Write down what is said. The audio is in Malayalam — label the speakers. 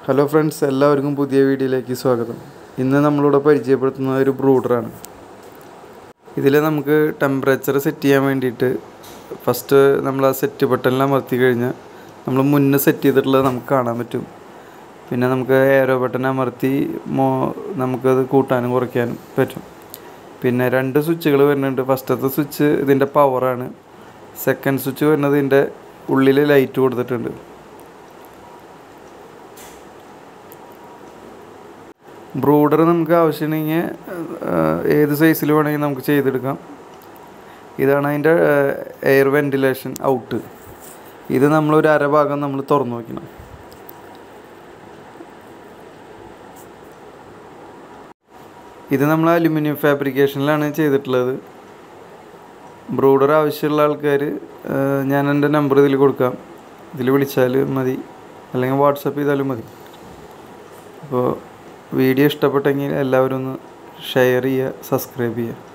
Speaker 1: ഹലോ ഫ്രണ്ട്സ് എല്ലാവർക്കും പുതിയ വീഡിയോയിലേക്ക് സ്വാഗതം ഇന്ന് നമ്മളിവിടെ പരിചയപ്പെടുത്തുന്ന ഒരു ബ്രൂഡറാണ് ഇതിൽ നമുക്ക് ടെമ്പറേച്ചർ സെറ്റ് ചെയ്യാൻ വേണ്ടിയിട്ട് ഫസ്റ്റ് നമ്മൾ ആ സെറ്റ് ബട്ടണിൽ അമർത്തി കഴിഞ്ഞാൽ നമ്മൾ മുന്നേ സെറ്റ് ചെയ്തിട്ടുള്ളത് നമുക്ക് കാണാൻ പറ്റും പിന്നെ നമുക്ക് ഏരോ ബട്ടൺ അമർത്തി മോ നമുക്കത് കൂട്ടാനും കുറയ്ക്കാനും പറ്റും പിന്നെ രണ്ട് സ്വിച്ചുകൾ വരുന്നുണ്ട് ഫസ്റ്റത്തെ സ്വിച്ച് ഇതിൻ്റെ പവറാണ് സെക്കൻഡ് സ്വിച്ച് വരുന്നത് ഇതിൻ്റെ ഉള്ളിൽ ലൈറ്റ് കൊടുത്തിട്ടുണ്ട് ബ്രൂഡർ നമുക്ക് ആവശ്യമുണ്ടെങ്കിൽ ഏത് സൈസിൽ വേണമെങ്കിൽ നമുക്ക് ചെയ്തെടുക്കാം ഇതാണ് അതിൻ്റെ എയർ വെൻറ്റിലേഷൻ ഔട്ട് ഇത് നമ്മളൊരു അരഭാഗം നമ്മൾ തുറന്നു വയ്ക്കണം ഇത് നമ്മൾ അലുമിനിയം ഫാബ്രിക്കേഷനിലാണ് ചെയ്തിട്ടുള്ളത് ബ്രൂഡർ ആവശ്യമുള്ള ആൾക്കാർ ഞാൻ എൻ്റെ നമ്പർ ഇതിൽ കൊടുക്കാം ഇതിൽ വിളിച്ചാൽ മതി അല്ലെങ്കിൽ വാട്സപ്പ് ചെയ്താലും മതി അപ്പോൾ വീഡിയോ ഇഷ്ടപ്പെട്ടെങ്കിൽ എല്ലാവരും ഒന്ന് ഷെയർ ചെയ്യുക സബ്സ്ക്രൈബ് ചെയ്യുക